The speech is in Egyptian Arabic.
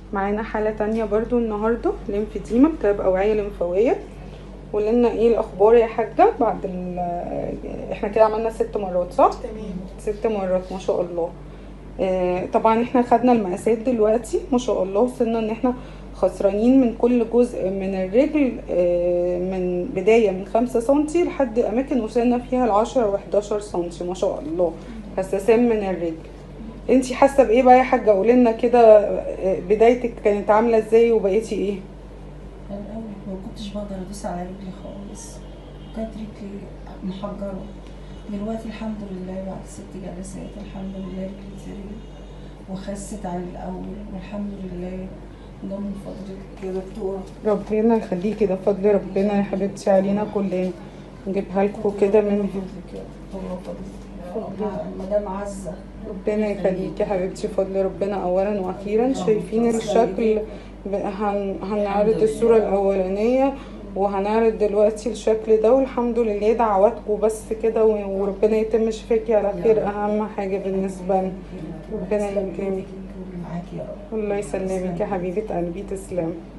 معانا حالة تانية برضو النهاردة ليمفيديما بتبقى أوعية لمفاوية قولنا ايه الأخبار يا حاجة بعد ال احنا كده عملنا ست مرات صح؟ تمام ست مرات ما شاء الله آه، طبعا احنا خدنا المقاسات دلوقتي ما شاء الله وصلنا ان احنا خسرانين من كل جزء من الرجل آه، من بداية من خمسة سنتي لحد أماكن وصلنا فيها العشرة وحداشر سنتي ما شاء الله حساسين من الرجل انتي حاسة بإيه بقى يا حاجة قولنا كده آه، بدايتك كانت عاملة ازاي وبقيتي ايه؟ أنا الأول ما كنتش بقدر أدوس على رجلي خالص كانت رجلي محجرة دلوقتي الحمد لله بعد ست جلسات الحمد لله رجلي زريت وخست عن الأول والحمد لله ده من فضلك يا دكتورة ربنا يخليكي ده فضل ربنا يا حبيبتي علينا كلنا نجيبها لكم كده من فضلك يا دكتورة فضلك مدام عزة ربنا يخليكي يا حبيبتي فضل ربنا اولا واخيرا شايفين الشكل ب- هن... هنعرض الصورة الاولانية وهنعرض دلوقتي الشكل ده والحمد لله دعواتكم بس كده و- وربنا يتم شفاكي على خير اهم حاجة بالنسبة لنا ربنا يكرمك معاكي يا رب الله يسلمك يا حبيبة قلبي تسلم